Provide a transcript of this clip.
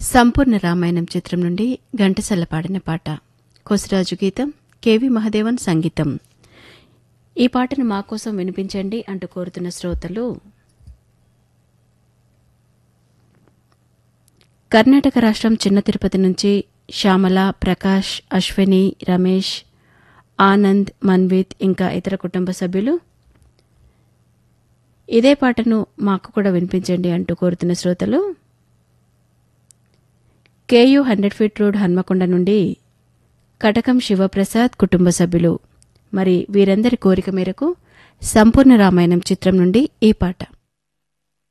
సంపూర్ణ రామాయణం చిత్రం నుండి ఘంటసల్ల పాడిన పాట కొసరాజు గీతం కెవి మహదేవన్ సంగీతం ఈ పాటను మా కోసం వినిపించండి అంటూ కోరుతున్న శ్రోతలు కర్ణాటక రాష్ట్రం చిన్న తిరుపతి నుంచి శ్యామల ప్రకాష్ అశ్విని రమేష్ ఆనంద్ మన్విత్ ఇంకా ఇతర కుటుంబ సభ్యులు ఇదే పాటను మాకు కూడా వినిపించండి అంటూ కోరుతున్న శ్రోతలు KU hundred feet road Hanmakonda నుండి కటకం శివప్రసాద్ కుటుంబ సభ్యులు మరి వీరందరి కోరిక మేరకు సంపూర్ణ రామాయణం చిత్రం నుండి ఈ పాట